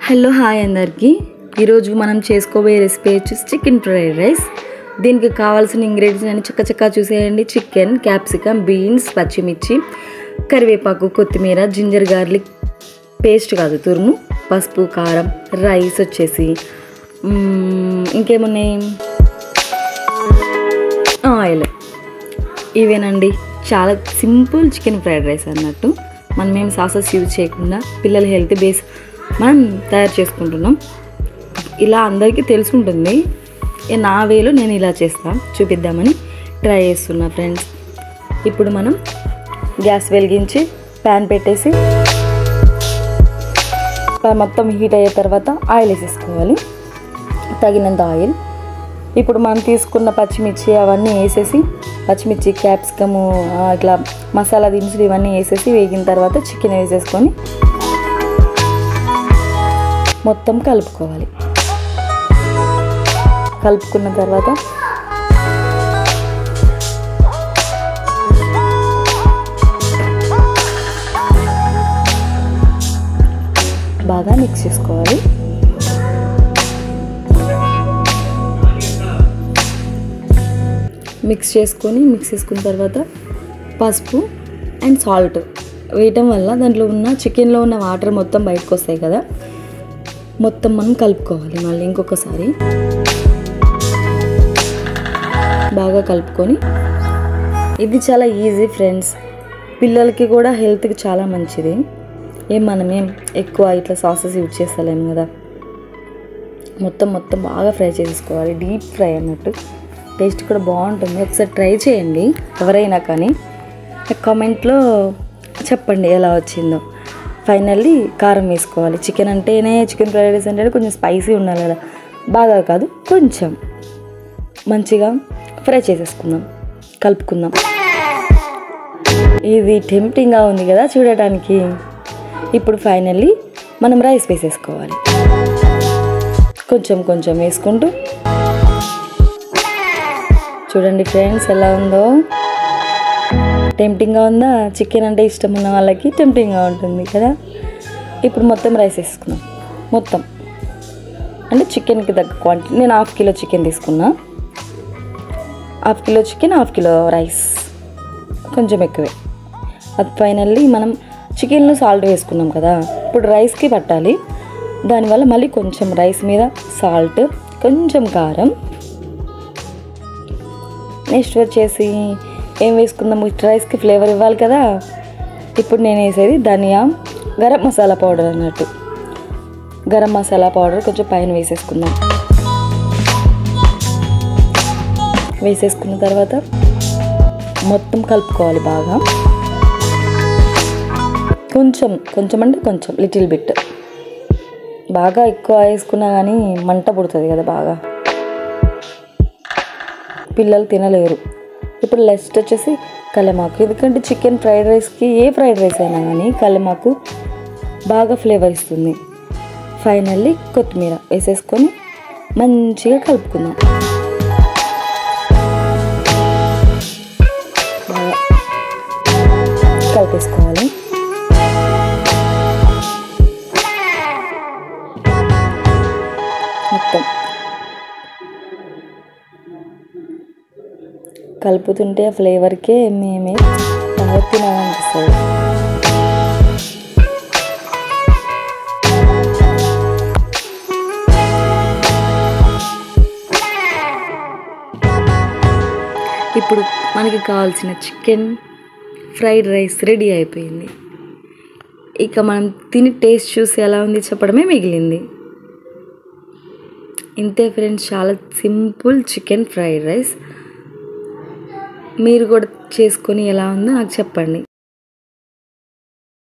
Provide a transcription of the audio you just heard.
hello hi అందరికీ ఈరోజు మనం చేసుకోబోయే రెసిపీ వచ్చేసి చికెన్ ఫ్రైడ్ రైస్ దీనికి కావాల్సిన ఇంగ్రీడియంట్స్ అన్ని చక్క చక్క చూసేయండి చికెన్ క్యాప్సికమ్ బీన్స్ పచ్చిమిర్చి కరివేపాకు కొత్తిమీర జింజర్ గార్లిక్ పేస్ట్ కాదు తురుము పసుపు కారం రైస్ వచ్చేసి మ్మ్, ఇంకేమున్నాయి ఆయిల్ ఇవేనండి చాలా సింపుల్ చికెన్ ఫ్రైడ్ రైస్ అన్నట్టు మనం ఏం సాసెస్ యూజ్ చేయకుండా పిల్లల హెల్త్ బేస్ మనం తయారు చేసుకుంటున్నాం ఇలా అందరికీ తెలిసి ఉంటుంది ఏ నా వేలో నేను ఇలా చేస్తా చూపిద్దామని ట్రై చేస్తున్నా ఫ్రెండ్స్ ఇప్పుడు మనం గ్యాస్ వెలిగించి ప్యాన్ పెట్టేసి ప్యాన్ మొత్తం హీట్ అయ్యే తర్వాత ఆయిల్ వేసేసుకోవాలి తగినంత ఆయిల్ ఇప్పుడు మనం తీసుకున్న పచ్చిమిర్చి అవన్నీ వేసేసి పచ్చిమిర్చి క్యాప్సికము ఆ, ఇట్లా మసాలా దినుసులు ఇవన్నీ వేసేసి వేగిన తర్వాత చికెన్ వేసేసుకొని మొత్తం కలుపుకోవాలి కలుపుకున్న తర్వాత బాగా మిక్స్ చేసుకోవాలి మిక్స్ చేసుకొని మిక్స్ చేసుకున్న తర్వాత పసుపు అండ్ సాల్ట్ వేయటం వల్ల దాంట్లో ఉన్న చికెన్లో ఉన్న వాటర్ మొత్తం బయటకు వస్తాయి కదా మొత్తం మనం కలుపుకోవాలి మళ్ళీ ఇంకొకసారి బాగా కలుపుకొని ఇది చాలా ఈజీ ఫ్రెండ్స్ పిల్లలకి కూడా హెల్త్కి చాలా మంచిది ఏం మనమేం ఎక్కువ ఇట్లా సాసెస్ యూజ్ చేస్తలేము కదా మొత్తం మొత్తం బాగా ఫ్రై చేసుకోవాలి డీప్ ఫ్రై అన్నట్టు టేస్ట్ కూడా బాగుంటుంది ఒకసారి ట్రై చేయండి ఎవరైనా కానీ కామెంట్లో చెప్పండి ఎలా వచ్చిందో ఫైనల్లీ కారం వేసుకోవాలి చికెన్ అంటేనే చికెన్ ఫ్రైడ్ రైస్ అంటే కొంచెం స్పైసీ ఉండాలి కదా బాగా కాదు కొంచెం మంచిగా ఫ్రై చేసేసుకుందాం కలుపుకుందాం ఇది టెంప్టింగ్గా ఉంది కదా చూడటానికి ఇప్పుడు ఫైనల్లీ మనం రైస్ వేసేసుకోవాలి కొంచెం కొంచెం వేసుకుంటూ చూడండి ఫ్రెండ్స్ ఎలా ఉందో టెంప్టింగ్గా ఉందా చికెన్ అంటే ఇష్టం ఉన్న వాళ్ళకి టెంప్టింగ్గా ఉంటుంది కదా ఇప్పుడు మొత్తం రైస్ వేసుకున్నాం మొత్తం అంటే చికెన్కి తగ్గ క్వాంటిటీ నేను హాఫ్ కిలో చికెన్ తీసుకున్నా half kilo chicken half kilo rice కొంచెం ఎక్కువే అది ఫైనల్లీ మనం చికెన్లో సాల్ట్ వేసుకున్నాం కదా ఇప్పుడు రైస్కి పట్టాలి దానివల్ల మళ్ళీ కొంచెం రైస్ మీద సాల్ట్ కొంచెం కారం నెక్స్ట్ వచ్చేసి ఏం వేసుకుందాము రైస్కి ఫ్లేవర్ ఇవ్వాలి కదా ఇప్పుడు నేను వేసేది ధనియా గరం మసాలా పౌడర్ అన్నట్టు గరం మసాలా పౌడర్ కొంచెం పైన వేసేసుకుందాం వేసేసుకున్న తర్వాత మొత్తం కలుపుకోవాలి బాగా కొంచెం కొంచెం అంటే కొంచెం లిటిల్ బిట్ బాగా ఎక్కువ వేసుకున్నా కానీ మంట పుడుతుంది కదా బాగా పిల్లలు తినలేరు ఇప్పుడు నెక్స్ట్ వచ్చేసి కలమాకు ఎందుకంటే చికెన్ ఫ్రైడ్ రైస్కి ఏ ఫ్రైడ్ రైస్ అయినా కానీ కలమాకు బాగా ఫ్లేవర్ ఇస్తుంది ఫైనల్లీ కొత్తిమీర వేసేసుకొని మంచిగా కలుపుకుందాం బాగా కలిపేసుకోవాలి మొత్తం కలుపుతుంటే ఆ ఫ్లేవర్కే మేమే బాగా తినాలనిపిస్తుంది ఇప్పుడు మనకి కావాల్సిన చికెన్ ఫ్రైడ్ రైస్ రెడీ అయిపోయింది ఇక మనం తిని టేస్ట్ చూసి ఎలా ఉంది చెప్పడమే మిగిలింది ఇంతే ఫ్రెండ్స్ చాలా సింపుల్ చికెన్ ఫ్రైడ్ రైస్ మీరు కూడా చేసుకొని ఎలా ఉందో నాకు చెప్పండి